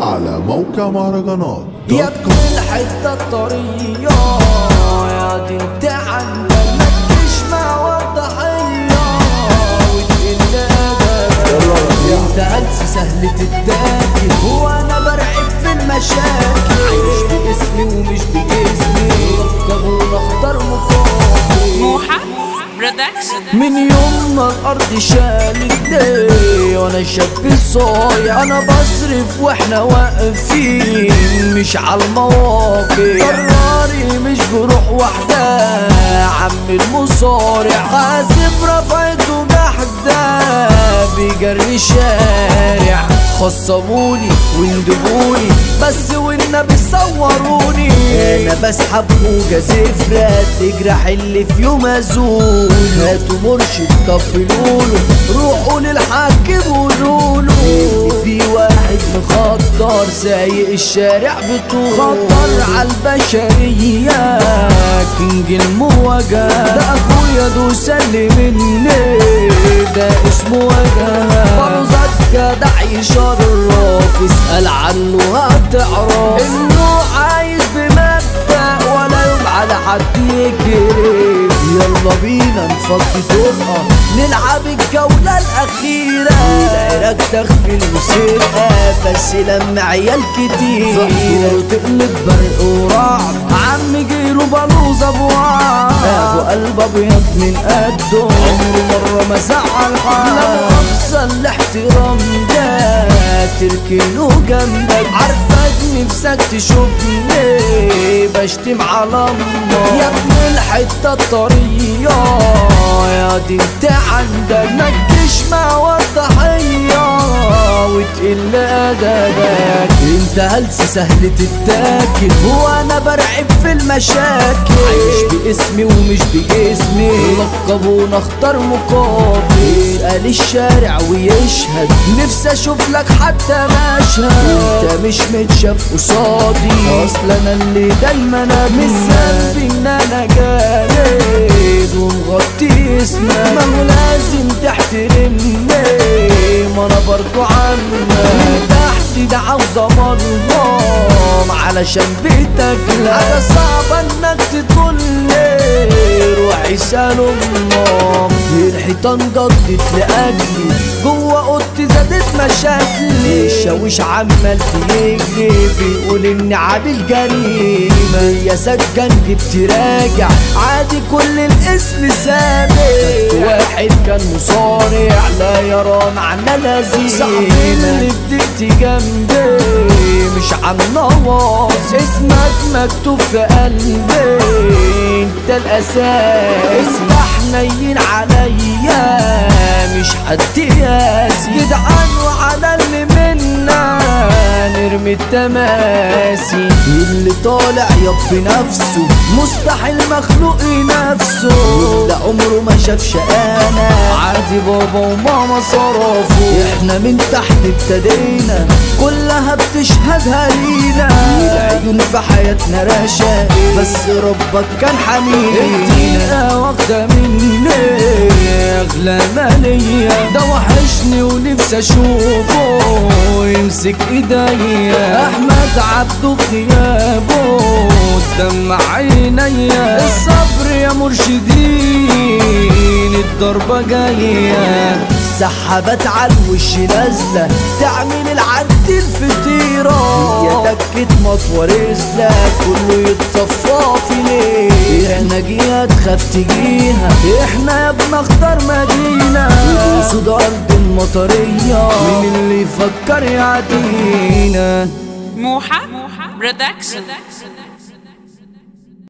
على موقع مهرجانات يا دوت ابن كوم الحتة الطرية يا دي انت عندك مالكش مع الضحية وتقل ادبك انت هلس سهل تتاكل هو انا برعب في المشاكل عايش باسمي ومش باسمي ركبونا اختار مقابل موحة برودكشن من يوم ما الارض شالتني وانا شاب صايع انا بصرف واحنا واقفين مش على المواقف قراري مش بروح واحدة عم المصارع حاسب رفعته جحدة بجري الشارع خصموني وندبوني بس والنبي صوروني انا بسحب موجة زفرة تجرح اللي في يوم ازول هاتوا مرشد طبلوله روحوا للحاج قولوله اللي في واحد مخطر سايق الشارع بطول خطر عالبشرية كينج المواجهة ده اخويا دو سلم مني ده اسمه وجهه برزك جدع يشرف اسأل عنه هتعرف انه عايش بمبدأ ولا يوم على حد يكرف يلا بينا نفضي طرقة نلعب الجولة الأخيرة العراق تخفي الموسيقى بس لما عيال كتير فحيرة تقلب برق ورعب عم جيرو بلوز ابو عام ابو قلب ابيض من قده عمره مرة ما زعل حد لو اقصى الاحترام ده تركنه جنبك عارفك نفسك تشوفني بشتم على الله يا ابن الحتة الطرية يا دي انت عندك مكش مع الضحية وتقل ادبك انت هلس سهل تتاكل هو انا برعب في المشاكل عايش باسمي ومش باسمي لقبونا اختار مقابل اسأل الشارع ويشهد نفسي اشوف لك حتى مشهد انت مش متشاف قصادي اصل انا اللي دايما مش ذنبي ان انا جامد ومغطي اسمك ما هو لازم تحترمني ما انا برضو عنك من تحت ده عاوزة مرهم علشان بيتك لا حاجة صعبة انك تطلي روحي سال امك الحيطان جدت لاجلي جوه اوضتي زادت مشاكلي الشاويش عمال بيجري بيقول اني عامل جريمة يا سجن جبت راجع عادي كل الاسم ثابت واحد كان مصارع لا يرى معنى لذيذ صاحبي اللي بديت جنبي مش عن نواص اسمك مكتوب في قلبي انت الاساس حنين عليا مش حد ياسي جدعان وعلى اللي منا نرمي التماسي اللي طالع يب نفسه مستحيل مخلوق نفسه ده عمره ما شاف شقانا عادي بابا وماما صرفوا احنا من تحت ابتدينا كلها بتشهدها لينا العيون في حياتنا رشا بس ربك كان حنين الدقيقة واخدة مني اغلى مالية ده وحشني ونفسي اشوفه يمسك ايديا احمد عبده غيابه دمع عينيا الصبر يا مرشدين الضربة جاية سحبت على الوش نازلة تعمل العد الفطيرة هي دكة مطوة رزلة كله يتصفى في ليه احنا جيها تخاف تجيها احنا يا بنختار مدينة وسود ارض المطرية مين اللي يفكر يعدينا موحة برودكشن